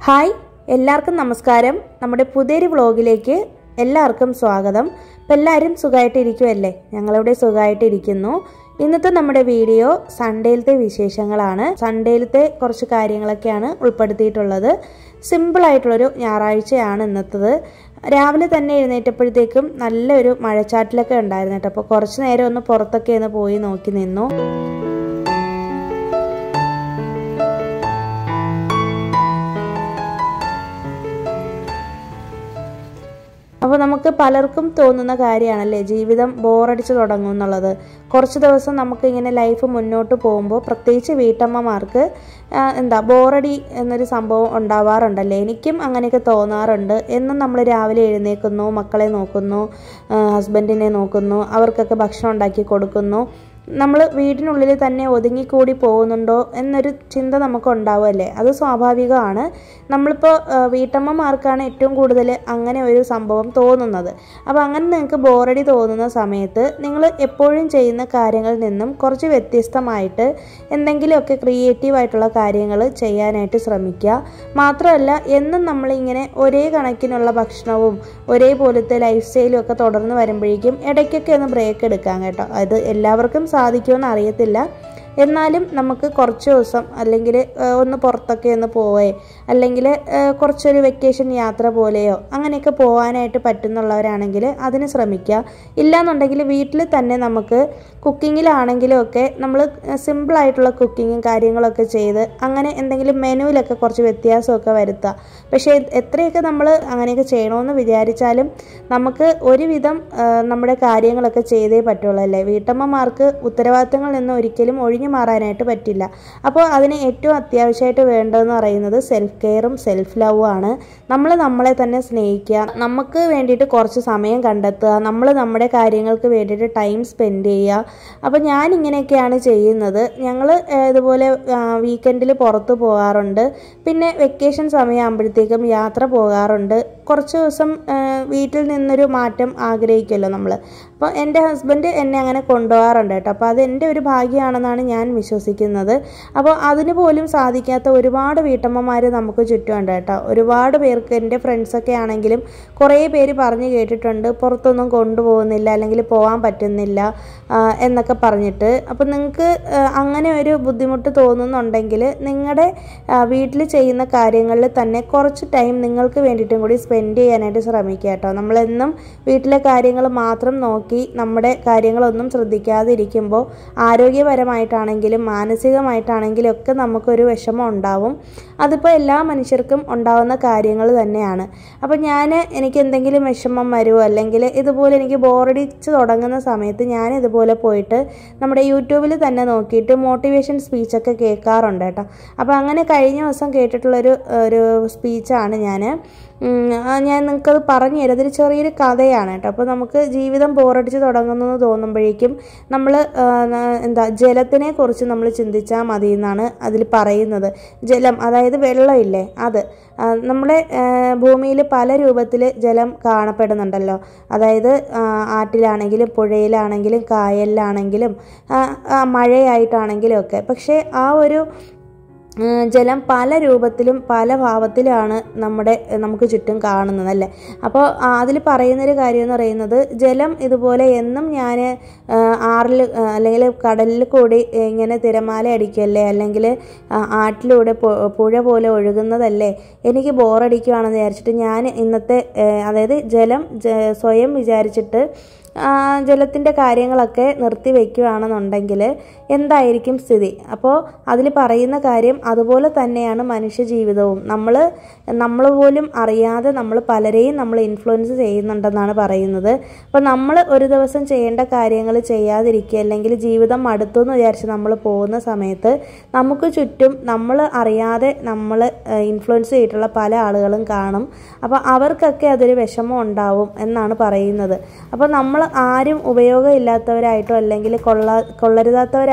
hi എല്ലാവർക്കും നമസ്കാരം നമ്മുടെ പുതിയൊരു വ്ളോഗിലേക്ക് എല്ലാവർക്കും സ്വാഗതം ഇപ്പം എല്ലാവരും സുഖമായിട്ടിരിക്കുമല്ലേ ഞങ്ങളിവിടെ സുഖമായിട്ടിരിക്കുന്നു ഇന്നത്തെ നമ്മുടെ വീഡിയോ സൺഡേയിലത്തെ വിശേഷങ്ങളാണ് സൺഡേയിലത്തെ കുറച്ച് കാര്യങ്ങളൊക്കെയാണ് ഉൾപ്പെടുത്തിയിട്ടുള്ളത് സിമ്പിളായിട്ടുള്ളൊരു ഞായറാഴ്ചയാണ് ഇന്നത്തത് രാവിലെ തന്നെ എഴുന്നേറ്റപ്പോഴത്തേക്കും നല്ലൊരു മഴച്ചാറ്റിലൊക്കെ ഉണ്ടായിരുന്നു കേട്ടോ അപ്പോൾ കുറച്ച് നേരം ഒന്ന് പുറത്തൊക്കെ ഒന്ന് പോയി നോക്കി നിന്നു അപ്പോൾ നമുക്ക് പലർക്കും തോന്നുന്ന കാര്യമാണല്ലേ ജീവിതം ബോറടിച്ച് തുടങ്ങും എന്നുള്ളത് കുറച്ച് ദിവസം നമുക്ക് ഇങ്ങനെ ലൈഫ് മുന്നോട്ട് പോകുമ്പോൾ പ്രത്യേകിച്ച് വീട്ടമ്മമാർക്ക് ആ, എന്താ ബോറടി എന്നൊരു സംഭവം ഉണ്ടാവാറുണ്ടല്ലേ എനിക്കും അങ്ങനെയൊക്കെ തോന്നാറുണ്ട് എന്നും നമ്മൾ രാവിലെ എഴുന്നേൽക്കുന്നു മക്കളെ നോക്കുന്നു ഹസ്ബൻഡിനെ നോക്കുന്നു അവർക്കൊക്കെ ഭക്ഷണം ഉണ്ടാക്കി കൊടുക്കുന്നു നമ്മൾ വീടിനുള്ളിൽ തന്നെ ഒതുങ്ങിക്കൂടി പോകുന്നുണ്ടോ എന്നൊരു ചിന്ത നമുക്ക് ഉണ്ടാവുമല്ലേ അത് സ്വാഭാവികമാണ് നമ്മളിപ്പോൾ ആ, വീട്ടമ്മമാർക്കാണ് ഏറ്റവും കൂടുതൽ അങ്ങനെ ഒരു സംഭവം തോന്നുന്നത് അപ്പോൾ അങ്ങനെ നിങ്ങൾക്ക് ബോറടി തോന്നുന്ന സമയത്ത് നിങ്ങൾ എപ്പോഴും ചെയ്യുന്ന കാര്യങ്ങളിൽ നിന്നും കുറച്ച് വ്യത്യസ്തമായിട്ട് എന്തെങ്കിലുമൊക്കെ ക്രിയേറ്റീവായിട്ടുള്ള കാര്യങ്ങൾ ചെയ്യാനായിട്ട് ശ്രമിക്കുക മാത്രമല്ല എന്നും നമ്മളിങ്ങനെ ഒരേ കണക്കിനുള്ള ഭക്ഷണവും ഒരേപോലത്തെ ലൈഫ് സ്റ്റൈലും ഒക്കെ തുടർന്ന് വരുമ്പോഴേക്കും ഇടയ്ക്കൊക്കെ ഒന്ന് ബ്രേക്ക് എടുക്കാം കേട്ടോ അത് എല്ലാവർക്കും സാധിക്കുമെന്ന് അറിയത്തില്ല എന്നാലും നമുക്ക് കുറച്ച് ദിവസം അല്ലെങ്കിൽ ഒന്ന് പുറത്തൊക്കെ ഒന്ന് പോവേ അല്ലെങ്കിൽ കുറച്ചൊരു വെക്കേഷൻ യാത്ര പോലെയോ അങ്ങനെയൊക്കെ പോകാനായിട്ട് പറ്റുന്നുള്ളവരാണെങ്കിൽ അതിന് ശ്രമിക്കുക ഇല്ലാന്നുണ്ടെങ്കിൽ വീട്ടിൽ തന്നെ നമുക്ക് കുക്കിങ്ങിലാണെങ്കിലും ഒക്കെ നമ്മൾ സിമ്പിളായിട്ടുള്ള കുക്കിങ്ങും കാര്യങ്ങളൊക്കെ ചെയ്ത് അങ്ങനെ എന്തെങ്കിലും മെനുവിലൊക്കെ കുറച്ച് വ്യത്യാസമൊക്കെ വരുത്തുക പക്ഷേ എത്രയൊക്കെ നമ്മൾ അങ്ങനെയൊക്കെ ചെയ്യണമെന്ന് വിചാരിച്ചാലും നമുക്ക് ഒരുവിധം ആ, നമ്മുടെ കാര്യങ്ങളൊക്കെ ചെയ്തേ പറ്റുള്ളൂ അല്ലേ വീട്ടമ്മമാർക്ക് ഉത്തരവാദിത്തങ്ങളിൽ നിന്ന് ഒരിക്കലും ഒഴിഞ്ഞു മാറാനായിട്ട് പറ്റില്ല അപ്പോൾ അതിന് ഏറ്റവും അത്യാവശ്യമായിട്ട് വേണ്ടതെന്ന് പറയുന്നത് സെൽഫ് കെയറും സെൽഫ് ലവും ആണ് നമ്മൾ നമ്മളെ തന്നെ സ്നേഹിക്കുക നമുക്ക് വേണ്ടിയിട്ട് കുറച്ച് സമയം കണ്ടെത്തുക നമ്മൾ നമ്മുടെ കാര്യങ്ങൾക്ക് വേണ്ടിയിട്ട് ടൈം സ്പെൻഡ് ചെയ്യുക അപ്പോൾ ഞാൻ ഇങ്ങനെയൊക്കെയാണ് ചെയ്യുന്നത് ഞങ്ങൾ ഇതുപോലെ വീക്കെൻഡിൽ പുറത്ത് പോകാറുണ്ട് പിന്നെ വെക്കേഷൻ സമയമാകുമ്പോഴത്തേക്കും യാത്ര പോകാറുണ്ട് കുറച്ച് ദിവസം ആ, വീട്ടിൽ നിന്നൊരു മാറ്റം ആഗ്രഹിക്കുമല്ലോ നമ്മൾ അപ്പോൾ എൻ്റെ ഹസ്ബൻഡ് എന്നെ അങ്ങനെ കൊണ്ടുപോകാറുണ്ട് കേട്ടോ അപ്പോൾ അത് എൻ്റെ ഒരു ഭാഗ്യമാണെന്നാണ് ഞാൻ വിശ്വസിക്കുന്നത് അപ്പോൾ അതിന് പോലും സാധിക്കാത്ത ഒരുപാട് വീട്ടമ്മമാർ നമുക്ക് ചുറ്റുമുണ്ട് കേട്ടോ ഒരുപാട് പേർക്ക് എൻ്റെ ഫ്രണ്ട്സൊക്കെ ആണെങ്കിലും കുറേ പേര് പറഞ്ഞു കേട്ടിട്ടുണ്ട് പുറത്തൊന്നും കൊണ്ടുപോകുന്നില്ല അല്ലെങ്കിൽ പോകാൻ പറ്റുന്നില്ല ആ, എന്നൊക്കെ പറഞ്ഞിട്ട് അപ്പോൾ നിങ്ങൾക്ക് അങ്ങനെ ഒരു ബുദ്ധിമുട്ട് തോന്നുന്നുണ്ടെങ്കിൽ നിങ്ങളുടെ വീട്ടിൽ ചെയ്യുന്ന കാര്യങ്ങളിൽ തന്നെ കുറച്ച് ടൈം നിങ്ങൾക്ക് വേണ്ടിയിട്ടും കൂടി സ്പെൻഡ് ചെയ്യാനായിട്ട് ശ്രമിക്കുക കേട്ടോ നമ്മളെന്നും വീട്ടിലെ കാര്യങ്ങൾ മാത്രം നോക്കി നമ്മുടെ കാര്യങ്ങളൊന്നും ശ്രദ്ധിക്കാതെ ഇരിക്കുമ്പോൾ ആരോഗ്യപരമായിട്ടാണെങ്കിലും മാനസികമായിട്ടാണെങ്കിലും ഒക്കെ നമുക്കൊരു വിഷമം ഉണ്ടാവും അതിപ്പോൾ എല്ലാ മനുഷ്യർക്കും ഉണ്ടാവുന്ന കാര്യങ്ങൾ തന്നെയാണ് അപ്പോൾ ഞാൻ എനിക്ക് എന്തെങ്കിലും വിഷമം വരുമോ അല്ലെങ്കിൽ ഇതുപോലെ എനിക്ക് ബോറടിച്ച് തുടങ്ങുന്ന സമയത്ത് ഞാൻ ഇതുപോലെ പോയിട്ട് നമ്മുടെ യൂട്യൂബിൽ തന്നെ നോക്കിയിട്ട് മോട്ടിവേഷൻ സ്പീച്ചൊക്കെ കേൾക്കാറുണ്ട് കേട്ടോ അപ്പോൾ അങ്ങനെ കഴിഞ്ഞ ദിവസം കേട്ടിട്ടുള്ളൊരു ഒരു സ്പീച്ചാണ് ഞാൻ ഉം, ആ ഞാൻ നിങ്ങൾക്കത് പറഞ്ഞു തരാം അതൊരു ചെറിയൊരു കഥയാണ് കേട്ടോ അപ്പോൾ നമുക്ക് ജീവിതം ബോറടിച്ച് തുടങ്ങുന്നു എന്ന് തോന്നുമ്പോഴേക്കും നമ്മൾ എന്താ ജലത്തിനെ കുറിച്ച് നമ്മൾ ചിന്തിച്ചാൽ മതി എന്നാണ് അതിൽ പറയുന്നത് ജലം അതായത് വെള്ളമില്ലേ അത് ആ, നമ്മുടെ ഭൂമിയിൽ പല രൂപത്തിൽ ജലം കാണപ്പെടുന്നുണ്ടല്ലോ അതായത് ആ, ആറ്റിലാണെങ്കിലും പുഴയിലാണെങ്കിലും കായലിലാണെങ്കിലും ആ, ആ, മഴയായിട്ടാണെങ്കിലും ഒക്കെ പക്ഷേ ആ ഒരു ഉം, ജലം പല രൂപത്തിലും പല ഭാവത്തിലാണ് നമ്മുടെ നമുക്ക് ചുറ്റും കാണുന്നത് അല്ലേ അപ്പോൾ അതിൽ പറയുന്നൊരു കാര്യം എന്ന് പറയുന്നത് ജലം ഇതുപോലെ എന്നും ഞാൻ ആറിൽ അല്ലെങ്കിൽ കടലിൽ കൂടി ഇങ്ങനെ തിരമാല അടിക്കല്ലേ അല്ലെങ്കിൽ ആ, ആറ്റിലൂടെ പു- പുഴ പോലെ ഒഴുകുന്നതല്ലേ എനിക്ക് ബോറടിക്കുകയാണെന്ന് വിചാരിച്ചിട്ട് ഞാൻ ഇന്നത്തെ ഏ, അതായത് ജലം ജ- സ്വയം വിചാരിച്ചിട്ട് ആ, ജലത്തിൻ്റെ കാര്യങ്ങളൊക്കെ നിർത്തി വയ്ക്കുകയാണെന്നുണ്ടെങ്കിൽ എന്തായിരിക്കും സ്ഥിതി അപ്പോൾ അതിൽ പറയുന്ന കാര്യം അതുപോലെ തന്നെയാണ് മനുഷ്യ ജീവിതവും നമ്മൾ നമ്മൾ പോലും അറിയാതെ നമ്മൾ പലരെയും നമ്മൾ ഇൻഫ്ലുവൻസ് ചെയ്യുന്നുണ്ടെന്നാണ് പറയുന്നത് അപ്പോൾ നമ്മൾ ഒരു ദിവസം ചെയ്യേണ്ട കാര്യങ്ങൾ ചെയ്യാതിരിക്കുക അല്ലെങ്കിൽ ജീവിതം മടുത്തു എന്ന് വിചാരിച്ച് നമ്മൾ പോകുന്ന സമയത്ത് നമുക്ക് ചുറ്റും നമ്മൾ അറിയാതെ നമ്മൾ ഇൻഫ്ലുവൻസ് ചെയ്തിട്ടുള്ള പല ആളുകളും കാണും അപ്പോൾ അവർക്കൊക്കെ അതൊരു വിഷമം ഉണ്ടാവും എന്നാണ് പറയുന്നത് അപ്പോൾ നമ്മൾ ആരും ഉപയോഗമില്ലാത്തവരായിട്ടോ അല്ലെങ്കിൽ കൊള്ള കൊള്ളരുതാത്തവരായിട്ടോ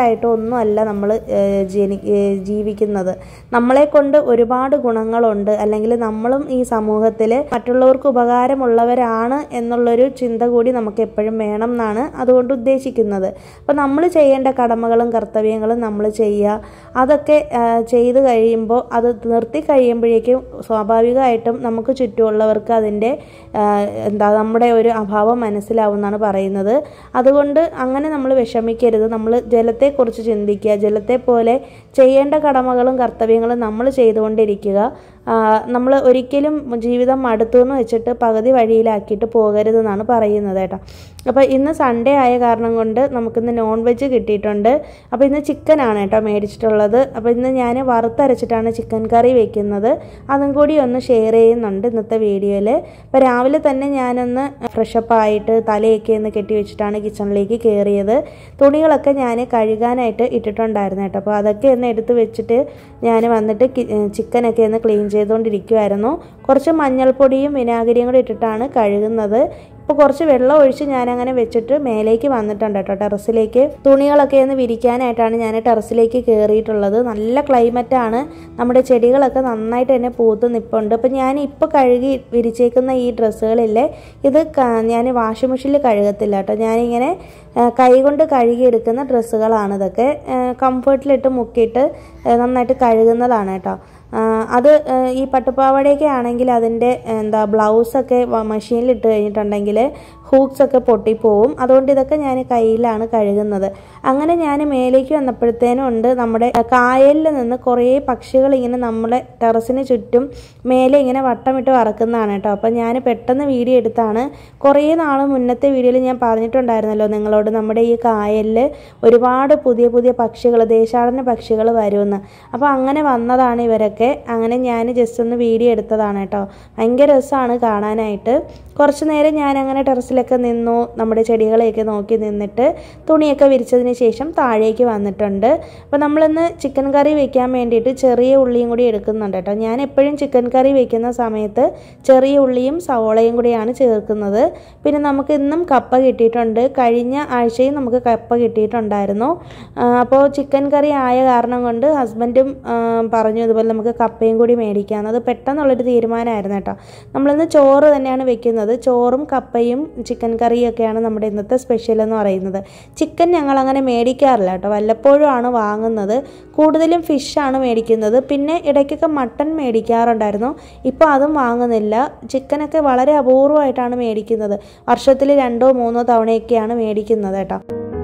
മനുഷ്യരായിട്ടോ ഒന്നുമല്ല നമ്മൾ ജനി ഏഹ് ജീവിക്കുന്നത് നമ്മളെ കൊണ്ട് ഒരുപാട് ഗുണങ്ങളുണ്ട് അല്ലെങ്കിൽ നമ്മളും ഈ സമൂഹത്തിൽ മറ്റുള്ളവർക്ക് ഉപകാരമുള്ളവരാണ് എന്നുള്ളൊരു ചിന്ത കൂടി നമുക്ക് എപ്പോഴും വേണം എന്നാണ് അതുകൊണ്ട് ഉദ്ദേശിക്കുന്നത് അപ്പോൾ നമ്മൾ ചെയ്യേണ്ട കടമകളും കർത്തവ്യങ്ങളും നമ്മൾ ചെയ്യുക അതൊക്കെ ആ, ചെയ്ത് കഴിയുമ്പോൾ അത് നിർത്തി കഴിയുമ്പോഴേക്കും സ്വാഭാവികമായിട്ടും നമുക്ക് ചുറ്റുമുള്ളവർക്ക് അതിൻ്റെ ആ, എന്താ നമ്മുടെ ഒരു അഭാവം മനസ്സിലാവും എന്നാണ് പറയുന്നത് അതുകൊണ്ട് അങ്ങനെ നമ്മൾ വിഷമിക്കരുത് നമ്മൾ ജലത്തെക്കുറിച്ച് ചിന്തിക്കുക ജലത്തെ പോലെ ചെയ്യേണ്ട കടമകളും കർത്തവ്യങ്ങളും നമ്മൾ ചെയ്തുകൊണ്ടിരിക്കുക നമ്മൾ ഒരിക്കലും ജീവിതം മടുത്തു എന്ന് വെച്ചിട്ട് പകുതി വഴിയിലാക്കിയിട്ട് പോകരുതെന്നാണ് പറയുന്നത് കേട്ടോ അപ്പോൾ ഇന്ന് സൺഡേ ആയ കാരണം കൊണ്ട് നമുക്കിന്ന് നോൺ വെജ് കിട്ടിയിട്ടുണ്ട് അപ്പോൾ ഇന്ന് ചിക്കനാണ് കേട്ടോ മേടിച്ചിട്ടുള്ളത് അപ്പോൾ ഇന്ന് ഞാൻ വറുത്തരച്ചിട്ടാണ് ചിക്കൻ കറി വെക്കുന്നത് അതും കൂടി ഒന്ന് ഷെയർ ചെയ്യുന്നുണ്ട് ഇന്നത്തെ വീഡിയോയിൽ അപ്പോൾ രാവിലെ തന്നെ ഞാനൊന്ന് ഫ്രഷപ്പ് ആയിട്ട് തലയൊക്കെ ഒന്ന് കെട്ടി വെച്ചിട്ടാണ് കിച്ചണിലേക്ക് കയറിയത് തുണികളൊക്കെ ഞാൻ കഴുകാനായിട്ട് ഇട്ടിട്ടുണ്ടായിരുന്നു കേട്ടോ അപ്പോൾ അതൊക്കെ ഒന്ന് എടുത്ത് വെച്ചിട്ട് ഞാൻ വന്നിട്ട് കി- ചിക്കനൊക്കെ ഒന്ന് ക്ലീൻ ചെയ്തുകൊണ്ടിരിക്കുമായിരുന്നു കുറച്ച് മഞ്ഞൾപ്പൊടിയും വിനാഗിരിയും കൂടി ഇട്ടിട്ടാണ് കഴുകുന്നത് ഇപ്പോൾ കുറച്ച് വെള്ളം ഒഴിച്ച് ഞാൻ അങ്ങനെ വെച്ചിട്ട് മേലേക്ക് വന്നിട്ടുണ്ട് കേട്ടോ ടെറസിലേക്ക് തുണികളൊക്കെ ഒന്ന് വിരിക്കാനായിട്ടാണ് ഞാൻ ടെറസിലേക്ക് കയറിയിട്ടുള്ളത് നല്ല ക്ലൈമറ്റാണ് നമ്മുടെ ചെടികളൊക്കെ നന്നായിട്ട് തന്നെ പൂത്ത് നിൽപ്പുണ്ട് അപ്പോൾ ഞാൻ ഇപ്പോൾ കഴുകി വിരിച്ചേക്കുന്ന ഈ ഡ്രസ്സുകളില്ലേ ഇത് ഞാൻ വാഷിംഗ് മെഷീനിൽ കഴുകത്തില്ല കേട്ടോ ഞാനിങ്ങനെ ആ, കൈകൊണ്ട് കഴുകിയെടുക്കുന്ന ഡ്രസ്സുകളാണ് ഇതൊക്കെ കംഫർട്ടിലിട്ട് മുക്കിയിട്ട് ആ, നന്നായിട്ട് കഴുകുന്നതാണ് കേട്ടോ ആ, അത് ആ, ഈ പട്ടുപാവാടയൊക്കെ ആണെങ്കിൽ അതിൻ്റെ എന്താ ബ്ലൗസൊക്കെ മെഷീനിലിട്ട് കഴിഞ്ഞിട്ടുണ്ടെങ്കിൽ ഹൂക്സ് ഒക്കെ പൊട്ടിപ്പോവും അതുകൊണ്ട് ഇതൊക്കെ ഞാൻ കയ്യിലാണ് കഴുകുന്നത് അങ്ങനെ ഞാൻ മേലേക്ക് വന്നപ്പോഴത്തേനും ഉണ്ട് നമ്മുടെ കായലിൽ നിന്ന് കുറേ പക്ഷികൾ ഇങ്ങനെ നമ്മളെ ടെറസിന് ചുറ്റും മേലെ ഇങ്ങനെ വട്ടമിട്ട് വറക്കുന്നതാണ് കേട്ടോ അപ്പം ഞാൻ പെട്ടെന്ന് വീഡിയോ എടുത്താണ് കുറേ നാൾ മുന്നത്തെ വീഡിയോയിൽ ഞാൻ പറഞ്ഞിട്ടുണ്ടായിരുന്നല്ലോ നിങ്ങളോട് നമ്മുടെ ഈ കായലിൽ ഒരുപാട് പുതിയ പുതിയ പക്ഷികൾ ദേശാടന പക്ഷികൾ വരുമെന്ന് അപ്പോൾ അങ്ങനെ വന്നതാണ് ഇവരൊക്കെ അങ്ങനെ ഞാൻ ജസ്റ്റ് ഒന്ന് വീഡിയോ എടുത്തതാണ് കേട്ടോ ഭയങ്കര രസമാണ് കാണാനായിട്ട് കുറച്ച് നേരം ഞാൻ അങ്ങനെ ടെറസിലൊക്കെ നിന്നു നമ്മുടെ ചെടികളെയൊക്കെ നോക്കി നിന്നിട്ട് തുണിയൊക്കെ വിരിച്ചതിന് ശേഷം താഴേക്ക് വന്നിട്ടുണ്ട് അപ്പോൾ നമ്മളിന്ന് ചിക്കൻ കറി വെക്കാൻ വേണ്ടിയിട്ട് ചെറിയ ഉള്ളിയും കൂടി എടുക്കുന്നുണ്ട് കേട്ടോ ഞാൻ എപ്പോഴും ചിക്കൻ കറി വെക്കുന്ന സമയത്ത് ചെറിയ ഉള്ളിയും സവോളയും കൂടിയാണ് ചേർക്കുന്നത് പിന്നെ നമുക്ക് ഇന്നും കപ്പ കിട്ടിയിട്ടുണ്ട് കഴിഞ്ഞ ആഴ്ചയും നമുക്ക് കപ്പ കിട്ടിയിട്ടുണ്ടായിരുന്നു ആ, അപ്പോൾ ചിക്കൻ കറി ആയ കാരണം കൊണ്ട് ഹസ്ബൻഡും ആ, പറഞ്ഞു ഇതുപോലെ നമുക്ക് കപ്പയും കൂടി മേടിക്കാമെന്ന് അത് പെട്ടെന്നുള്ളൊരു തീരുമാനമായിരുന്നു കേട്ടോ നമ്മളിന്ന് ചോറ് തന്നെയാണ് വെക്കുന്നത് ചോറും കപ്പയും ചിക്കൻ കറിയും ഒക്കെയാണ് നമ്മുടെ ഇന്നത്തെ സ്പെഷ്യൽ എന്ന് പറയുന്നത് ചിക്കൻ ഞങ്ങൾ അങ്ങനെ മേടിക്കാറില്ല കേട്ടോ വല്ലപ്പോഴും ആണ് വാങ്ങുന്നത് കൂടുതലും ഫിഷാണ് മേടിക്കുന്നത് പിന്നെ ഇടയ്ക്കൊക്കെ മട്ടൺ മേടിക്കാറുണ്ടായിരുന്നു ഇപ്പോൾ അതും വാങ്ങുന്നില്ല ചിക്കനൊക്കെ വളരെ അപൂർവമായിട്ടാണ് മേടിക്കുന്നത് വർഷത്തിൽ രണ്ടോ മൂന്നോ തവണയൊക്കെയാണ് മേടിക്കുന്നത് കേട്ടോ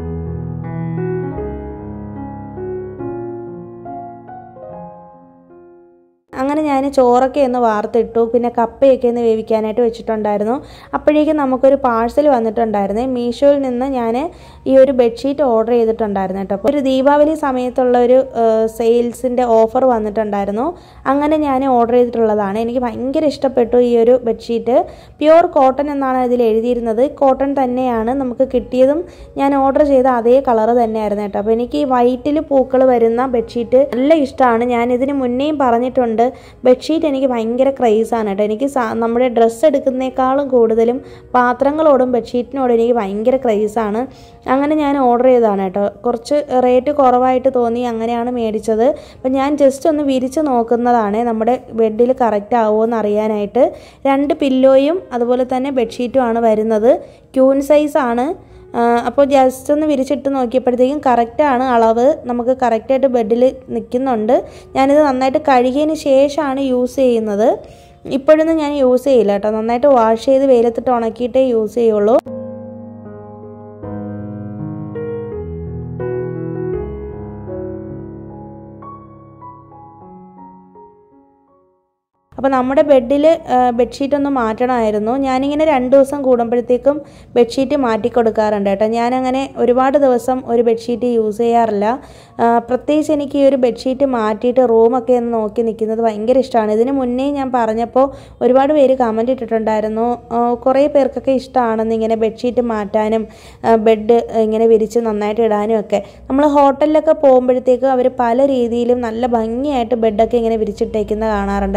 അങ്ങനെ ഞാൻ ചോറൊക്കെ ഒന്ന് വാർത്തിട്ടു പിന്നെ കപ്പയൊക്കെ ഒന്ന് വേവിക്കാനായിട്ട് വെച്ചിട്ടുണ്ടായിരുന്നു അപ്പോഴേക്കും നമുക്കൊരു പാഴ്സൽ വന്നിട്ടുണ്ടായിരുന്നേ മീഷോയിൽ നിന്ന് ഞാൻ ഈ ഒരു ബെഡ്ഷീറ്റ് ഓർഡർ ചെയ്തിട്ടുണ്ടായിരുന്നു കേട്ടോ അപ്പോൾ ഒരു ദീപാവലി സമയത്തുള്ള ഒരു സെയിൽസിൻ്റെ ഓഫർ വന്നിട്ടുണ്ടായിരുന്നു അങ്ങനെ ഞാൻ ഓർഡർ ചെയ്തിട്ടുള്ളതാണ് എനിക്ക് ഭയങ്കര ഇഷ്ടപ്പെട്ടു ഈ ഒരു ബെഡ്ഷീറ്റ് പ്യുവർ കോട്ടൺ എന്നാണ് ഇതിൽ എഴുതിയിരുന്നത് കോട്ടൺ തന്നെയാണ് നമുക്ക് കിട്ടിയതും ഞാൻ ഓർഡർ ചെയ്ത അതേ കളർ തന്നെയായിരുന്നു കേട്ടോ അപ്പോൾ എനിക്ക് ഈ വൈറ്റിൽ പൂക്കൾ വരുന്ന ബെഡ്ഷീറ്റ് നല്ല ഇഷ്ടമാണ് ഞാൻ ഇതിന് മുന്നേയും പറഞ്ഞിട്ടുണ്ട് ബെഡ്ഷീറ്റ് എനിക്ക് ഭയങ്കര ക്രൈസാണ് കേട്ടോ എനിക്ക് സാ- നമ്മുടെ ഡ്രസ്സ് എടുക്കുന്നേക്കാളും കൂടുതലും പാത്രങ്ങളോടും ബെഡ്ഷീറ്റിനോടും എനിക്ക് ഭയങ്കര ക്രൈസാണ് അങ്ങനെ ഞാൻ ഓർഡർ ചെയ്തതാണ് കേട്ടോ കുറച്ച് റേറ്റ് കുറവായിട്ട് തോന്നി അങ്ങനെയാണ് മേടിച്ചത് അപ്പം ഞാൻ ജസ്റ്റ് ഒന്ന് വിരിച്ച് നോക്കുന്നതാണ് നമ്മുടെ ബെഡിൽ കറക്റ്റ് ആവുമോ എന്ന് അറിയാനായിട്ട് രണ്ട് പില്ലോയും അതുപോലെ തന്നെ ബെഡ്ഷീറ്റും ആണ് വരുന്നത് ക്യൂൻ സൈസാണ് അപ്പോൾ ജസ്റ്റ് ഒന്ന് വിരിച്ചിട്ട് നോക്കിയപ്പോഴത്തേക്കും കറക്റ്റാണ് അളവ് നമുക്ക് കറക്റ്റായിട്ട് ബെഡിൽ നിൽക്കുന്നുണ്ട് ഞാനിത് നന്നായിട്ട് കഴുകിയതിന് ശേഷമാണ് യൂസ് ചെയ്യുന്നത് ഇപ്പോഴൊന്നും ഞാൻ യൂസ് ചെയ്യില്ല കേട്ടോ നന്നായിട്ട് വാഷ് ചെയ്ത് വെയിലത്തിട്ട് ഉണക്കിയിട്ടേ യൂസ് ചെയ്യുള്ളൂ അപ്പോൾ നമ്മുടെ ബെഡിൽ ബെഡ്ഷീറ്റ് ഒന്ന് മാറ്റണമായിരുന്നു ഞാനിങ്ങനെ രണ്ട് ദിവസം കൂടുമ്പോഴത്തേക്കും ബെഡ്ഷീറ്റ് മാറ്റി കൊടുക്കാറുണ്ട് കേട്ടോ ഞാനങ്ങനെ ഒരുപാട് ദിവസം ഒരു ബെഡ്ഷീറ്റ് യൂസ് ചെയ്യാറില്ല ആ, പ്രത്യേകിച്ച് എനിക്ക് ഈ ഒരു ബെഡ്ഷീറ്റ് മാറ്റിയിട്ട് റൂമൊക്കെ ഒന്ന് നോക്കി നിൽക്കുന്നത് ഭയങ്കര ഇഷ്ടമാണ് ഇതിന് മുന്നേ ഞാൻ പറഞ്ഞപ്പോൾ ഒരുപാട് പേര് കമൻറ്റ് ഇട്ടിട്ടുണ്ടായിരുന്നു ആ, കുറേ പേർക്കൊക്കെ ഇഷ്ടമാണെന്ന് ഇങ്ങനെ ബെഡ്ഷീറ്റ് മാറ്റാനും ആ, ബെഡ് ഇങ്ങനെ വിരിച്ച് നന്നായിട്ട് ഇടാനും ഒക്കെ നമ്മൾ ഹോട്ടലിലൊക്കെ പോകുമ്പോഴത്തേക്കും അവർ പല രീതിയിലും നല്ല ഭംഗിയായിട്ട് ബെഡൊക്കെ ഇങ്ങനെ വിരിച്ചിട്ടേക്കുന്ന കാണാറുണ്ടല്ലേ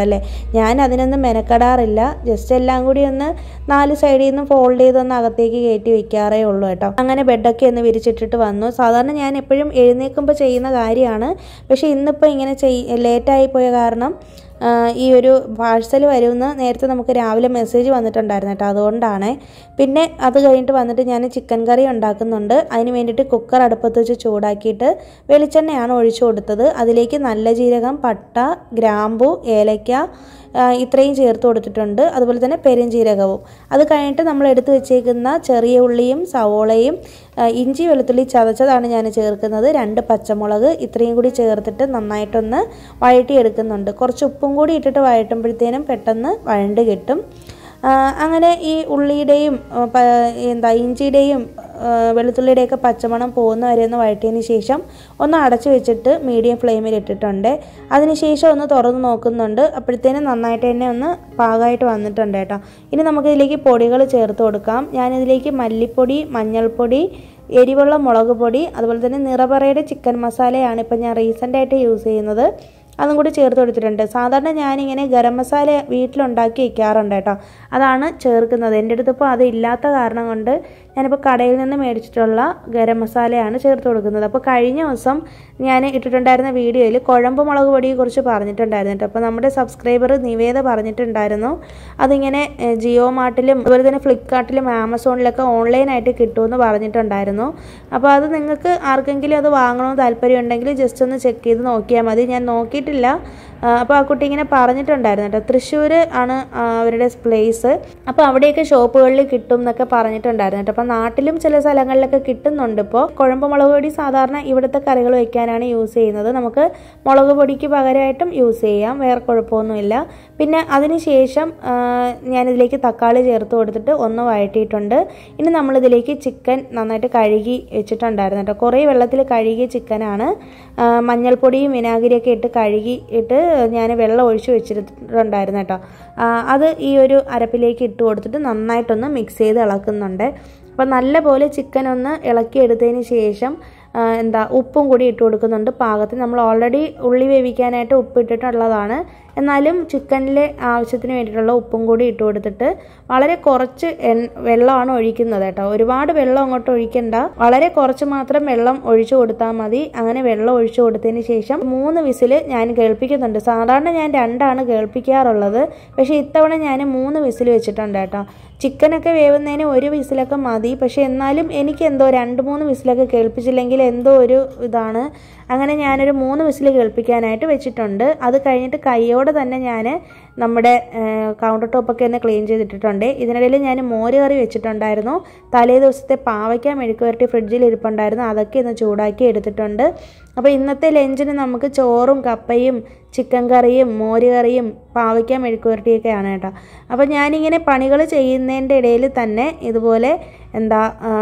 ഞാൻ അതിനൊന്നും മെനക്കെടാറില്ല ജസ്റ്റ് എല്ലാം കൂടി ഒന്ന് നാല് സൈഡിൽ നിന്ന് ഫോൾഡ് ചെയ്തൊന്ന് അകത്തേക്ക് കയറ്റി വെക്കാറേ ഉള്ളൂ കേട്ടോ അങ്ങനെ ബെഡൊക്കെ ഒന്ന് വിരിച്ചിട്ടിട്ട് വന്നു സാധാരണ ഞാൻ എപ്പോഴും എഴുന്നേൽക്കുമ്പോൾ ചെയ്യുന്ന കാര്യമാണ് പക്ഷേ ഇന്നിപ്പോൾ ഇങ്ങനെ ചെയ് ലേറ്റായി പോയ കാരണം ആ, ഈ ഒരു പാഴ്സൽ വരുമെന്ന് നേരത്തെ നമുക്ക് രാവിലെ മെസ്സേജ് വന്നിട്ടുണ്ടായിരുന്നു കേട്ടോ അതുകൊണ്ടാണ് പിന്നെ അത് കഴിഞ്ഞിട്ട് വന്നിട്ട് ഞാൻ ചിക്കൻ കറി ഉണ്ടാക്കുന്നുണ്ട് അതിന് വേണ്ടിയിട്ട് കുക്കർ അടുപ്പത്ത് വെച്ച് ചൂടാക്കിയിട്ട് വെളിച്ചെണ്ണയാണ് ഒഴിച്ചു കൊടുത്തത് അതിലേക്ക് നല്ല ജീരകം പട്ട ഗ്രാമ്പു ഏലയ്ക്ക ആ, ഇത്രയും ചേർത്ത് കൊടുത്തിട്ടുണ്ട് അതുപോലെ തന്നെ പെരുംജീരകവും അത് കഴിഞ്ഞിട്ട് നമ്മൾ എടുത്ത് വെച്ചേക്കുന്ന ചെറിയ ഉള്ളിയും സവോളയും ആ, ഇഞ്ചി വെളുത്തുള്ളി ചതച്ചതാണ് ഞാൻ ചേർക്കുന്നത് രണ്ട് പച്ചമുളക് ഇത്രയും കൂടി ചേർത്തിട്ട് നന്നായിട്ടൊന്ന് വഴറ്റി എടുക്കുന്നുണ്ട് കുറച്ച് ഉപ്പും കൂടി ഇട്ടിട്ട് വഴറ്റുമ്പോഴത്തേനും പെട്ടെന്ന് വഴണ്ട് കിട്ടും ആ, അങ്ങനെ ഈ ഉള്ളിയുടെയും ആ, പ- എന്താ ഇഞ്ചിയുടെയും ആ, വെളുത്തുള്ളിയുടെയൊക്കെ പച്ചമണം പോകുന്ന വരെ ഒന്ന് വഴറ്റിയതിന് ശേഷം ഒന്ന് അടച്ചു വെച്ചിട്ട് മീഡിയം ഫ്ലെയിമിൽ ഇട്ടിട്ടുണ്ട് അതിനുശേഷം ഒന്ന് തുറന്ന് നോക്കുന്നുണ്ട് അപ്പോഴത്തേനും നന്നായിട്ട് തന്നെ ഒന്ന് പാകമായിട്ട് വന്നിട്ടുണ്ട് കേട്ടോ ഇനി നമുക്കിതിലേക്ക് പൊടികൾ ചേർത്ത് കൊടുക്കാം ഞാനിതിലേക്ക് മല്ലിപ്പൊടി മഞ്ഞൾപ്പൊടി എരിവുള്ള മുളക് പൊടി അതുപോലെ തന്നെ നിറപറയുടെ ചിക്കൻ മസാലയാണ് ഇപ്പം ഞാൻ റീസെൻ്റായിട്ട് യൂസ് ചെയ്യുന്നത് അതും കൂടി ചേർത്ത് കൊടുത്തിട്ടുണ്ട് സാധാരണ ഞാനിങ്ങനെ ഗരം മസാല വീട്ടിലുണ്ടാക്കി വയ്ക്കാറുണ്ട് കേട്ടോ അതാണ് ചേർക്കുന്നത് എൻ്റെ അടുത്തിപ്പോൾ അത് ഇല്ലാത്ത കാരണം കൊണ്ട് ഞാനിപ്പോൾ കടയിൽ നിന്ന് മേടിച്ചിട്ടുള്ള ഗരം മസാലയാണ് ചേർത്ത് കൊടുക്കുന്നത് അപ്പോൾ കഴിഞ്ഞ ദിവസം ഞാൻ ഇട്ടിട്ടുണ്ടായിരുന്ന വീഡിയോയിൽ കുഴമ്പ് മുളക് പൊടിയെ കുറിച്ച് പറഞ്ഞിട്ടുണ്ടായിരുന്നു കേട്ടോ അപ്പോൾ നമ്മുടെ സബ്സ്ക്രൈബർ നിവേദ പറഞ്ഞിട്ടുണ്ടായിരുന്നു അതിങ്ങനെ ഏഹ്, ജിയോ മാർട്ടിലും അതുപോലെ തന്നെ ഫ്ലിപ്കാർട്ടിലും ആമസോണിലൊക്കെ ഓൺലൈനായിട്ട് കിട്ടുമെന്ന് പറഞ്ഞിട്ടുണ്ടായിരുന്നു അപ്പോൾ അത് നിങ്ങൾക്ക് ആർക്കെങ്കിലും അത് വാങ്ങണമെന്ന് താല്പര്യം ഉണ്ടെങ്കിൽ ജസ്റ്റ് ഒന്ന് ചെക്ക് ചെയ്ത് നോക്കിയാൽ മതി ഞാൻ നോക്കിയിട്ടില്ല ആ, അപ്പോൾ ആ കുട്ടി ഇങ്ങനെ പറഞ്ഞിട്ടുണ്ടായിരുന്നു കേട്ടോ തൃശ്ശൂർ ആണ് ആ, അവരുടെ പ്ലേസ് അപ്പോൾ അവിടെയൊക്കെ ഷോപ്പുകളിൽ കിട്ടും എന്നൊക്കെ പറഞ്ഞിട്ടുണ്ടായിരുന്നു കേട്ടോ അപ്പോൾ നാട്ടിലും ചില സ്ഥലങ്ങളിലൊക്കെ കിട്ടുന്നുണ്ട് ഇപ്പോൾ കുഴമ്പ് മുളക് പൊടി സാധാരണ ഇവിടുത്തെ കറികൾ വെക്കാനാണ് യൂസ് ചെയ്യുന്നത് നമുക്ക് മുളക് പൊടിക്ക് പകരമായിട്ടും യൂസ് ചെയ്യാം വേറെ കുഴപ്പമൊന്നുമില്ല പിന്നെ അതിന് ശേഷം ആ, ഞാനിതിലേക്ക് തക്കാളി ചേർത്ത് കൊടുത്തിട്ട് ഒന്ന് വഴറ്റിയിട്ടുണ്ട് ഇനി നമ്മളിതിലേക്ക് ചിക്കൻ നന്നായിട്ട് കഴുകി വെച്ചിട്ടുണ്ടായിരുന്നു കേട്ടോ കുറേ വെള്ളത്തിൽ കഴുകിയ ചിക്കനാണ് ആ, മഞ്ഞൾപ്പൊടിയും വിനാഗിരിയൊക്കെ ഇട്ട് കഴുകി ഇട്ട് ഞാൻ വെള്ളം ഒഴിച്ച് വെച്ചിട്ടുണ്ടായിരുന്നു കേട്ടോ ആ, അത് ഈ ഒരു അരപ്പിലേക്ക് ഇട്ട് കൊടുത്തിട്ട് നന്നായിട്ടൊന്ന് മിക്സ് ചെയ്ത് ഇളക്കുന്നുണ്ട് അപ്പോൾ നല്ലപോലെ ചിക്കൻ ഒന്ന് ഇളക്കിയെടുത്തതിന് ശേഷം ആ, എന്താ ഉപ്പും കൂടി ഇട്ട് കൊടുക്കുന്നുണ്ട് പാകത്തിന് നമ്മൾ ഓൾറെഡി ഉള്ളി വേവിക്കാനായിട്ട് ഉപ്പ് ഇട്ടിട്ടുള്ളതാണ് എന്നാലും ചിക്കനിലെ ആവശ്യത്തിന് വേണ്ടിയിട്ടുള്ള ഉപ്പും കൂടി ഇട്ട് കൊടുത്തിട്ട് വളരെ കുറച്ച് എൺ വെള്ളമാണ് ഒഴിക്കുന്നത് കേട്ടോ ഒരുപാട് വെള്ളം അങ്ങോട്ട് ഒഴിക്കണ്ട വളരെ കുറച്ച് മാത്രം വെള്ളം ഒഴിച്ചു കൊടുത്താൽ മതി അങ്ങനെ വെള്ളം ഒഴിച്ചു കൊടുത്തതിന് ശേഷം മൂന്ന് വിസിൽ ഞാൻ കേൾപ്പിക്കുന്നുണ്ട് സാധാരണ ഞാൻ രണ്ടാണ് കേൾപ്പിക്കാറുള്ളത് പക്ഷേ ഇത്തവണ ഞാൻ മൂന്ന് വിസിൽ വെച്ചിട്ടുണ്ട് കേട്ടോ ചിക്കനൊക്കെ വേവുന്നതിന് ഒരു വിസിലൊക്കെ മതി പക്ഷേ എന്നാലും എനിക്ക് എന്തോ രണ്ട് മൂന്ന് വിസിലൊക്കെ കേൾപ്പിച്ചില്ലെങ്കിൽ എന്തോ ഒരു ഇതാണ് അങ്ങനെ ഞാനൊരു മൂന്ന് വിസിൽ കേൾപ്പിക്കാനായിട്ട് വെച്ചിട്ടുണ്ട് അത് കഴിഞ്ഞിട്ട് കൈയോടെ തന്നെ ഞാൻ നമ്മുടെ കൗണ്ടർ ടോപ്പൊക്കെ ഒന്ന് ക്ലീൻ ചെയ്തിട്ടിട്ടുണ്ട് ഇതിനിടയിൽ ഞാൻ മോര് കറി വെച്ചിട്ടുണ്ടായിരുന്നു തലേ ദിവസത്തെ പാവയ്ക്ക മെഴുക്ക് വരട്ടി ഫ്രിഡ്ജിൽ ഇരിപ്പുണ്ടായിരുന്നു അതൊക്കെ ഒന്ന് ചൂടാക്കി എടുത്തിട്ടുണ്ട് അപ്പോൾ ഇന്നത്തെ ലഞ്ചിന് നമുക്ക് ചോറും കപ്പയും ചിക്കൻ കറിയും മോര് കറിയും പാവയ്ക്ക മെഴുക്ക് വരട്ടിയൊക്കെയാണ് കേട്ടോ അപ്പോൾ ഞാനിങ്ങനെ പണികൾ ചെയ്യുന്നതിൻ്റെ ഇടയിൽ തന്നെ ഇതുപോലെ എന്താ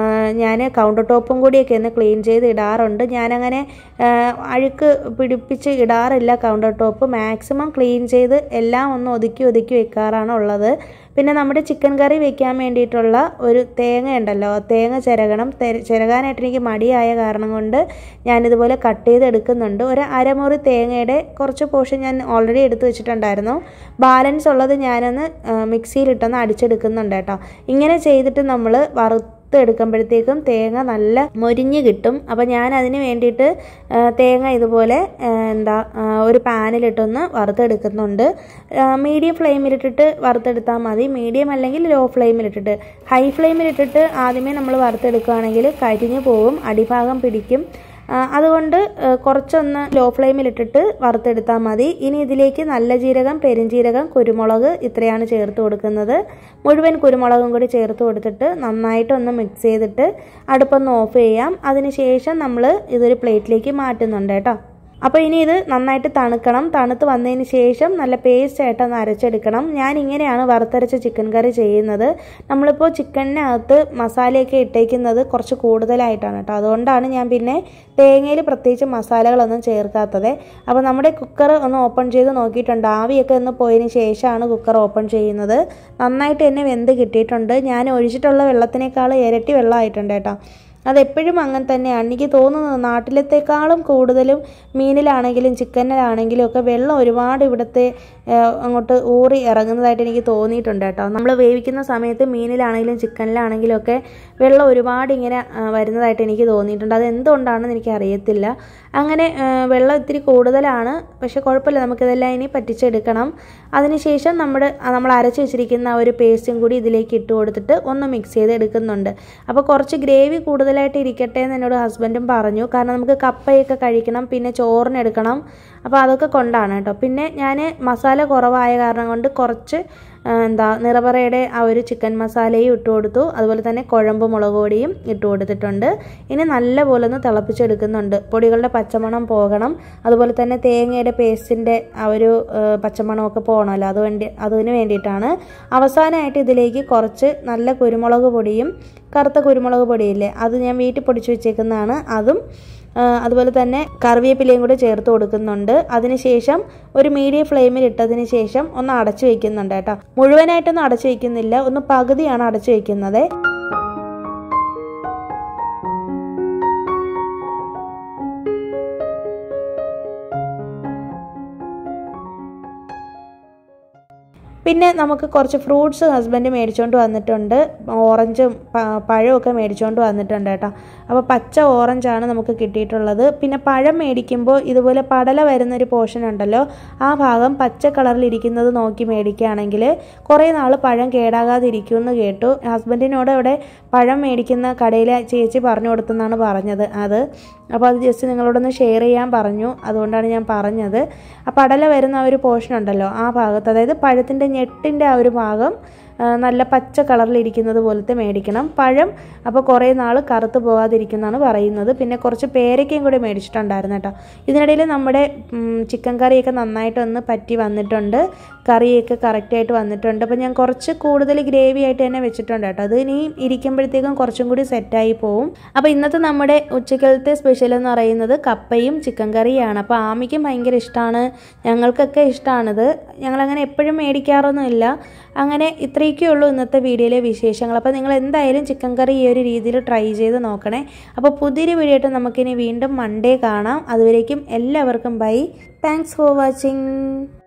ഞാൻ കൗണ്ടർ ടോപ്പും കൂടിയൊക്കെ ഒന്ന് ക്ലീൻ ചെയ്ത് ഇടാറുണ്ട് ഞാനങ്ങനെ ആ, അഴുക്ക് പിടിപ്പിച്ച് ഇടാറില്ല കൗണ്ടർ ടോപ്പ് മാക്സിമം ക്ലീൻ ചെയ്ത് എല്ലാം ഒന്ന് ഒതുക്കി ഒതുക്കി വെക്കാറാണ് ഉള്ളത് പിന്നെ നമ്മുടെ ചിക്കൻ കറി വെക്കാൻ വേണ്ടിയിട്ടുള്ള ഒരു തേങ്ങ ഉണ്ടല്ലോ ആ തേങ്ങ ചിരകണം തെ- ചിരകാനായിട്ട് എനിക്ക് മടിയായ കാരണം കൊണ്ട് ഞാനിതുപോലെ കട്ട് ചെയ്ത് എടുക്കുന്നുണ്ട് ഒരു അരമുറി തേങ്ങയുടെ കുറച്ച് പോർഷൻ ഞാൻ ഓൾറെഡി എടുത്ത് വെച്ചിട്ടുണ്ടായിരുന്നു ബാലൻസ് ഉള്ളത് ഞാനൊന്ന് ആ, മിക്സിയിലിട്ടൊന്ന് അടിച്ചെടുക്കുന്നുണ്ട് കേട്ടോ ഇങ്ങനെ ചെയ്തിട്ട് നമ്മൾ വറുത്ത് എടുക്കുമ്പോഴത്തേക്കും തേങ്ങ നല്ല മൊരിഞ്ഞ് കിട്ടും അപ്പോൾ ഞാൻ അതിന് വേണ്ടിയിട്ട് ആ, തേങ്ങ ഇതുപോലെ ആ, എന്താ ആ, ഒരു പാനിലിട്ടൊന്ന് വറുത്തെടുക്കുന്നുണ്ട് മീഡിയം ഫ്ലെയിമിലിട്ടിട്ട് വറുത്തെടുത്താൽ മതി മീഡിയം അല്ലെങ്കിൽ ലോ ഫ്ലെയിമിലിട്ടിട്ട് ഹൈ ഫ്ലെയിമിലിട്ടിട്ട് ആദ്യമേ നമ്മൾ വറുത്തെടുക്കുകയാണെങ്കിൽ കരിഞ്ഞു പോകും അടിഭാഗം പിടിക്കും ആ, അതുകൊണ്ട് ആ, കുറച്ചൊന്ന് ലോ ഫ്ലെയിമിലിട്ടിട്ട് വറുത്തെടുത്താൽ മതി ഇനി ഇതിലേക്ക് നല്ല ജീരകം പെരുംജീരകം കുരുമുളക് ഇത്രയാണ് ചേർത്ത് കൊടുക്കുന്നത് മുഴുവൻ കുരുമുളകും കൂടി ചേർത്ത് കൊടുത്തിട്ട് നന്നായിട്ടൊന്ന് മിക്സ് ചെയ്തിട്ട് അടുപ്പൊന്ന് ഓഫ് ചെയ്യാം അതിനുശേഷം നമ്മൾ ഇതൊരു പ്ലേറ്റിലേക്ക് മാറ്റുന്നുണ്ട് കേട്ടോ അപ്പോൾ ഇനി ഇത് നന്നായിട്ട് തണുക്കണം തണുത്ത് വന്നതിന് ശേഷം നല്ല പേസ്റ്റ് ആയിട്ട് ഒന്ന് അരച്ചെടുക്കണം ഞാൻ ഇങ്ങനെയാണ് വറുത്തരച്ച ചിക്കൻ കറി ചെയ്യുന്നത് നമ്മളിപ്പോൾ ചിക്കനകത്ത് മസാലയൊക്കെ ഇട്ടേക്കുന്നത് കുറച്ച് കൂടുതലായിട്ടാണ് കേട്ടോ അതുകൊണ്ടാണ് ഞാൻ പിന്നെ തേങ്ങയിൽ പ്രത്യേകിച്ച് മസാലകളൊന്നും ചേർക്കാത്തത് അപ്പോൾ നമ്മുടെ കുക്കർ ഒന്ന് ഓപ്പൺ ചെയ്ത് നോക്കിയിട്ടുണ്ട് ആവിയൊക്കെ ഒന്ന് പോയതിന് ശേഷമാണ് കുക്കർ ഓപ്പൺ ചെയ്യുന്നത് നന്നായിട്ട് തന്നെ വെന്ത് കിട്ടിയിട്ടുണ്ട് ഞാൻ ഒഴിച്ചിട്ടുള്ള വെള്ളത്തിനേക്കാൾ ഇരട്ടി വെള്ളമായിട്ടുണ്ട് കേട്ടോ അതെപ്പോഴും അങ്ങനെ തന്നെയാണ് എനിക്ക് തോന്നുന്നത് നാട്ടിലത്തേക്കാളും കൂടുതലും മീനിലാണെങ്കിലും ചിക്കനിലാണെങ്കിലും ഒക്കെ വെള്ളം ഒരുപാട് ഇവിടുത്തെ ഏഹ്, അങ്ങോട്ട് ഊറി ഇറങ്ങുന്നതായിട്ട് എനിക്ക് തോന്നിയിട്ടുണ്ട് കേട്ടോ നമ്മൾ വേവിക്കുന്ന സമയത്ത് മീനിലാണെങ്കിലും ചിക്കനിലാണെങ്കിലും ഒക്കെ വെള്ളം ഒരുപാട് ഇങ്ങനെ ആ, വരുന്നതായിട്ട് എനിക്ക് തോന്നിയിട്ടുണ്ട് അത് എന്തുകൊണ്ടാണെന്ന് എനിക്ക് അറിയത്തില്ല അങ്ങനെ ആ, വെള്ളം ഇത്തിരി കൂടുതലാണ് പക്ഷെ കുഴപ്പമില്ല നമുക്കിതെല്ലാം ഇനി പറ്റിച്ചെടുക്കണം അതിനുശേഷം നമ്മുടെ ആ, നമ്മൾ അരച്ച് വെച്ചിരിക്കുന്ന ആ ഒരു പേസ്റ്റും കൂടി ഇതിലേക്ക് ഇട്ട് കൊടുത്തിട്ട് ഒന്ന് മിക്സ് ചെയ്ത് എടുക്കുന്നുണ്ട് അപ്പോൾ കുറച്ച് ഗ്രേവി കൂടുതലായിട്ട് ഇരിക്കട്ടെ എന്ന് എന്നോട് ഹസ്ബൻഡും പറഞ്ഞു കാരണം നമുക്ക് കപ്പയൊക്കെ കഴിക്കണം പിന്നെ ചോറിനെടുക്കണം അപ്പോൾ അതൊക്കെ കൊണ്ടാണ് കേട്ടോ പിന്നെ ഞാൻ മസാല കുറവായ കാരണം കൊണ്ട് കുറച്ച് ആ, എന്താ നിറപറയുടെ ആ ഒരു ചിക്കൻ മസാലയും ഇട്ട് കൊടുത്തു അതുപോലെ തന്നെ കുഴമ്പ് മുളക് പൊടിയും ഇട്ട് കൊടുത്തിട്ടുണ്ട് ഇനി നല്ലപോലെ ഒന്ന് തിളപ്പിച്ചെടുക്കുന്നുണ്ട് പൊടികളുടെ പച്ചമണം പോകണം അതുപോലെ തന്നെ തേങ്ങയുടെ പേസ്റ്റിൻ്റെ ആ ഒരു ആ, പച്ചമണമൊക്കെ പോകണമല്ലോ അതുവേണ്ടി അതിന് വേണ്ടിയിട്ടാണ് അവസാനമായിട്ട് ഇതിലേക്ക് കുറച്ച് നല്ല കുരുമുളക് പൊടിയും കറുത്ത കുരുമുളക് പൊടിയില്ലേ അത് ഞാൻ വീട്ടിൽ പൊടിച്ച് വെച്ചേക്കുന്നതാണ് അതും ആ, അതുപോലെ തന്നെ കറിവേപ്പിലയും കൂടി ചേർത്ത് കൊടുക്കുന്നുണ്ട് അതിനുശേഷം ഒരു മീഡിയം ഫ്ലെയിമിൽ ഇട്ടതിന് ശേഷം ഒന്ന് അടച്ചു വെക്കുന്നുണ്ട് കേട്ടോ മുഴുവനായിട്ടൊന്നും അടച്ചു വെക്കുന്നില്ല ഒന്ന് പകുതിയാണ് അടച്ചു വെക്കുന്നത് പിന്നെ നമുക്ക് കുറച്ച് ഫ്രൂട്ട്സ് ഹസ്ബൻഡ് മേടിച്ചുകൊണ്ട് വന്നിട്ടുണ്ട് ഓറഞ്ചും പ- പഴമൊക്കെ മേടിച്ചുകൊണ്ട് വന്നിട്ടുണ്ട് കേട്ടോ അപ്പോൾ പച്ച ഓറഞ്ചാണ് നമുക്ക് കിട്ടിയിട്ടുള്ളത് പിന്നെ പഴം മേടിക്കുമ്പോൾ ഇതുപോലെ പടല വരുന്നൊരു പോർഷൻ ഉണ്ടല്ലോ ആ ഭാഗം പച്ച കളറിൽ ഇരിക്കുന്നത് നോക്കി മേടിക്കുകയാണെങ്കിൽ കുറേ നാൾ പഴം കേടാകാതിരിക്കുമെന്ന് കേട്ടു ഹസ്ബൻഡിനോട് ഇവിടെ പഴം മേടിക്കുന്ന കടയിലെ ചേച്ചി പറഞ്ഞു കൊടുത്തെന്നാണ് പറഞ്ഞത് അത് അപ്പോൾ അത് ജസ്റ്റ് നിങ്ങളോടൊന്ന് ഷെയർ ചെയ്യാൻ പറഞ്ഞു അതുകൊണ്ടാണ് ഞാൻ പറഞ്ഞത് ആ പടല വരുന്ന ആ ഒരു പോർഷൻ ഉണ്ടല്ലോ ആ ഭാഗത്ത് അതായത് പഴത്തിൻ്റെ ഞെട്ടിൻ്റെ ആ ഒരു ഭാഗം ആ, നല്ല പച്ച കളറിലിരിക്കുന്നത് പോലത്തെ മേടിക്കണം പഴം അപ്പോൾ കുറേ നാൾ കറുത്ത് പോകാതിരിക്കുന്നതാണ് പറയുന്നത് പിന്നെ കുറച്ച് പേരയ്ക്കയും കൂടി മേടിച്ചിട്ടുണ്ടായിരുന്നു കേട്ടോ ഇതിനിടയിൽ നമ്മുടെ ഉം, ചിക്കൻ കറിയൊക്കെ നന്നായിട്ടൊന്ന് പറ്റി വന്നിട്ടുണ്ട് കറിയൊക്കെ കറക്റ്റായിട്ട് വന്നിട്ടുണ്ട് അപ്പോൾ ഞാൻ കുറച്ച് കൂടുതൽ ഗ്രേവി ആയിട്ട് തന്നെ വെച്ചിട്ടുണ്ട് കേട്ടോ അത് ഇനി ഇരിക്കുമ്പോഴത്തേക്കും കുറച്ചും കൂടി സെറ്റായി പോവും അപ്പോൾ ഇന്നത്തെ നമ്മുടെ ഉച്ചക്കലത്തെ സ്പെഷ്യൽ എന്ന് പറയുന്നത് കപ്പയും ചിക്കൻ കറിയാണ് അപ്പോൾ ആമിക്കും ഭയങ്കര ഇഷ്ടമാണ് ഞങ്ങൾക്കൊക്കെ ഇഷ്ടമാണിത് ഞങ്ങളങ്ങനെ എപ്പോഴും മേടിക്കാറൊന്നുമില്ല അങ്ങനെ ഇത്രയൊക്കെ ഉള്ളൂ ഇന്നത്തെ വീഡിയോയിലെ വിശേഷങ്ങൾ അപ്പോൾ നിങ്ങൾ എന്തായാലും ചിക്കൻ കറി ഈ ഒരു രീതിയിൽ ട്രൈ ചെയ്ത് നോക്കണേ അപ്പോൾ പുതിയൊരു വീഡിയോ ആയിട്ട് നമുക്കിനി വീണ്ടും മൺഡേ കാണാം അതുവരേക്കും എല്ലാവർക്കും ബൈ താങ്ക്സ് ഫോർ വാച്ചിങ്